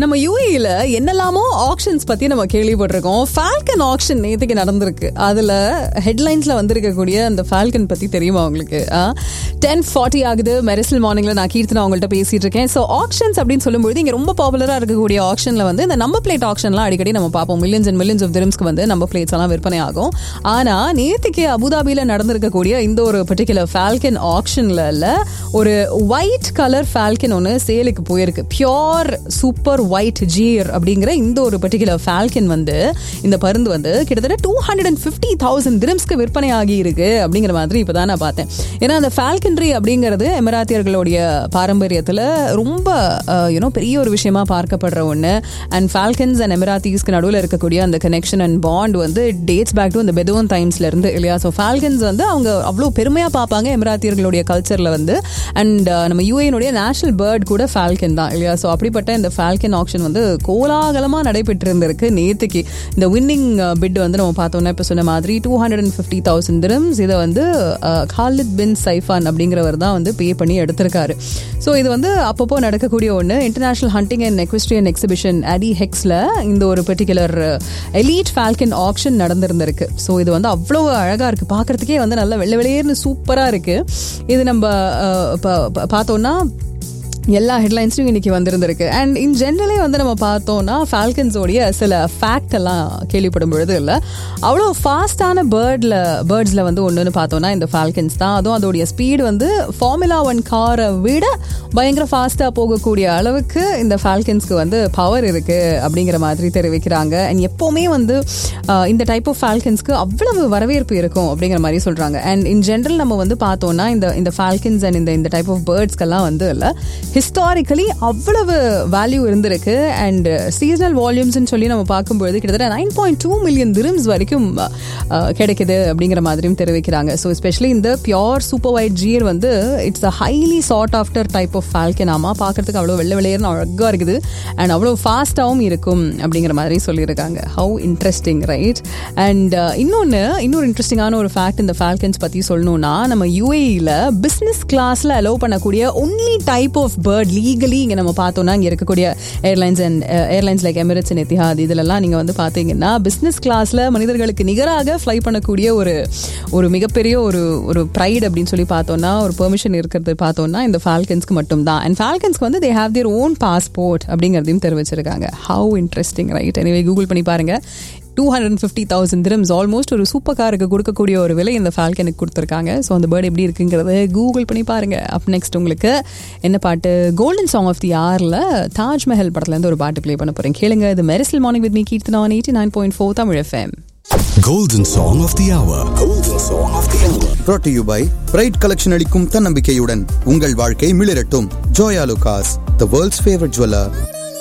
நம்ம யூஏல என்னெல்லாமோ ஆக்ஷன்ஸ் பத்தி நம்ம கேள்விப்பட்டிருக்கோம் ஃபால்கன் ஆக்ஷன் நேத்துக்கு நடந்திருக்கு அதுல ஹெட்லைன்ஸ்ல வந்திருக்கக்கூடிய அந்த ஃபால்கன் பத்தி தெரியுமா உங்களுக்கு டென் ஃபார்ட்டி ஆகுது மெரிசல் மார்னிங்ல நான் கீர்த்தனா அவங்கள்ட்ட பேசிட்டு இருக்கேன் ஸோ ஆக்ஷன்ஸ் அப்படின்னு சொல்லும்போது இங்க ரொம்ப பாப்புலரா இருக்கக்கூடிய ஆக்ஷன்ல வந்து இந்த நம்பர் பிளேட் ஆக்ஷன்லாம் அடிக்கடி நம்ம பார்ப்போம் மில்லியன்ஸ் அண்ட் மில்லியன்ஸ் ஆஃப் திரம்ஸ்க்கு வந்து நம்பர் பிளேட்ஸ் எல்லாம் விற்பனை ஆகும் ஆனா நேத்துக்கு அபுதாபியில நடந்திருக்கக்கூடிய இந்த ஒரு பர்டிகுலர் ஃபால்கன் ஆக்ஷன்ல ஒரு ஒயிட் கலர் ஃபால்கன் ஒன்று சேலுக்கு போயிருக்கு பியோர் சூப்பர் ஒயிட் ஜீர் அப்படிங்கிற இந்த ஒரு பர்டிகுலர் ஃபால்கன் வந்து இந்த பருந்து வந்து கிட்டத்தட்ட two hundred and fifty thousand திரம்ஸ்க்கு விற்பனை ஆகி இருக்கு அப்படிங்கிற மாதிரி இப்போ தான் நான் பார்த்தேன் ஏன்னா அந்த ஃபால்கன்ட்ரி அப்படிங்கிறது எமராத்தியர்களுடைய பாரம்பரியத்தில் ரொம்ப யூனோ பெரிய ஒரு விஷயமா பார்க்கப்படுற ஒன்று அண்ட் ஃபால்கன்ஸ் அண்ட் எமராத்தீஸ்க்கு நடுவில் இருக்கக்கூடிய அந்த கனெக்ஷன் அண்ட் பாண்ட் வந்து டேட்ஸ் பேக் டு அந்த பெதோன் டைம்ஸ்ல இருந்து இல்லையா ஸோ ஃபால்கன்ஸ் வந்து அவங்க அவ்வளோ பெருமையாக பார்ப்பாங்க எமராத்தியர்களுடைய கல்ச்சரில் வந்து அண்ட் நம்ம யூஏனுடைய நேஷனல் பேர்ட் கூட ஃபால்கன் தான் இல்லையா ஸோ அப்படிப்பட்ட இந்த ஃபால்கன் ஆக்ஷன் வந்து கோலாகலமாக நடைபெற்று இருந்திருக்கு நேத்துக்கு இந்த வின்னிங் பிட் வந்து நம்ம பார்த்தோம்னா இப்போ சொன்ன மாதிரி two hundred and fifty thousand dirhams இதை வந்து காலித் பின் சைஃபான் அப்படிங்கிறவர் தான் வந்து பே பண்ணி எடுத்திருக்காரு ஸோ இது வந்து அப்பப்போ நடக்கக்கூடிய ஒன்று international hunting and equestrian exhibition அடி ஹெக்ஸில் இந்த ஒரு பர்டிகுலர் எலீட் ஃபால்கன் ஆக்ஷன் நடந்திருந்திருக்கு ஸோ இது வந்து அவ்வளோ அழகாக இருக்குது பார்க்குறதுக்கே வந்து நல்ல வெள்ளை வெளியேர்னு சூப்பராக இருக்குது இது நம்ம பார்த்தோன்னா எல்லா ஹெட்லைன்ஸ்லையும் இன்னைக்கு வந்திருந்திருக்கு அண்ட் இன் ஜென்ரலே வந்து நம்ம பார்த்தோம்னா ஃபால்கன்ஸோடைய சில ஃபேக்ட் எல்லாம் கேள்விப்படும் பொழுது இல்லை அவ்வளோ ஃபாஸ்டான பேர்டில் பேர்ட்ஸில் வந்து ஒன்றுன்னு பார்த்தோம்னா இந்த ஃபால்கன்ஸ் தான் அதுவும் அதோடைய ஸ்பீடு வந்து ஃபார்முலா ஒன் காரை விட பயங்கர ஃபாஸ்ட்டாக போகக்கூடிய அளவுக்கு இந்த ஃபால்கன்ஸ்க்கு வந்து பவர் இருக்குது அப்படிங்கிற மாதிரி தெரிவிக்கிறாங்க அண்ட் எப்போவுமே வந்து இந்த டைப் ஆஃப் ஃபால்கன்ஸ்க்கு அவ்வளவு வரவேற்பு இருக்கும் அப்படிங்கிற மாதிரி சொல்கிறாங்க அண்ட் இன் ஜென்ரல் நம்ம வந்து பார்த்தோம்னா இந்த இந்த ஃபால்கன்ஸ் அண்ட் இந்த இந்த டைப் ஆஃப் பேர்ட்ஸ்க்கெல்லாம் வந்து இல்லை ஹிஸ்டாரிக்கலி அவ்வளவு வேல்யூ இருந்திருக்கு அண்ட் சீசனல் வால்யூம்ஸ்னு சொல்லி நம்ம பார்க்கும்பொழுது கிட்டத்தட்ட nine point two million dirhams வரைக்கும் கிடைக்குது அப்படிங்கிற மாதிரியும் தெரிவிக்கிறாங்க ஸோ எஸ்பெஷலி இந்த பியோர் சூப்பர் ஒயிட் ஜியர் வந்து it's a highly sought after type of ஃபால்கனாமா பார்க்கறதுக்கு அவ்வளோ வெள்ளை வெளியேறுன்னு அழகாக இருக்குது அண்ட் அவ்வளோ ஃபாஸ்ட்டாகவும் இருக்கும் அப்படிங்கிற மாதிரி சொல்லியிருக்காங்க ஹவு இன்ட்ரெஸ்டிங் ரைட் அண்ட் இன்னொன்று இன்னொரு இன்ட்ரெஸ்டிங்கான ஒரு ஃபேக்ட் இந்த ஃபால்கன்ஸ் பற்றி சொல்லணும்னா நம்ம யூஏஇயில் பிஸ்னஸ் கிளாஸில் அலோவ் பண்ணக்கூடிய only type of bird legally இங்கே நம்ம பார்த்தோம்னா இங்கே இருக்கக்கூடிய airlines and airlines like Emirates and Etihad இதிலெல்லாம் நீங்கள் வந்து பார்த்தீங்கன்னா பிஸ்னஸ் கிளாஸில் மனிதர்களுக்கு நிகராக ஃப்ளை பண்ணக்கூடிய ஒரு ஒரு மிகப்பெரிய ஒரு ஒரு ப்ரைட் அப்படின்னு சொல்லி பார்த்தோம்னா ஒரு பெர்மிஷன் இருக்கிறது பார்த்தோம்னா இந்த ஃபால்கன்ஸ்க்கு மட்டும் தான் அண்ட் ஃபால்கன்ஸ்க்கு வந்து they have their own passport அப்படிங்கிறதையும் தெரிவிச்சிருக்காங்க ஹவு இன்ட்ரெஸ்டிங் ரைட் எனவே கூகுள் பண்ணி பாருங்க two hundred fifty thousand dirhams almost ஒரு சூப்பர் காருக்கு கொடுக்கக்கூடிய ஒரு விலை இந்த ஃபால்கனுக்கு கொடுத்துருக்காங்க ஸோ அந்த பேர்டு எப்படி இருக்குங்கிறத கூகுள் பண்ணி பாருங்க அப் நெக்ஸ்ட் உங்களுக்கு என்ன பாட்டு கோல்டன் சாங் ஆஃப் தி ஆரில் தாஜ்மஹல் படத்துலேருந்து ஒரு பாட்டு ப்ளே பண்ண போகிறேன் கேளுங்க இது மெரிசல் morning with me Keerthana eighty nine point four Tamil FM Golden Song of the Hour. Golden Song of the Hour. brought to you by bright collection அளிக்கும் தன்னம்பிக்கையுடன் உங்கள் வாழ்க்கை மிளிரட்டும் Joyalukkas the world's favourite jeweller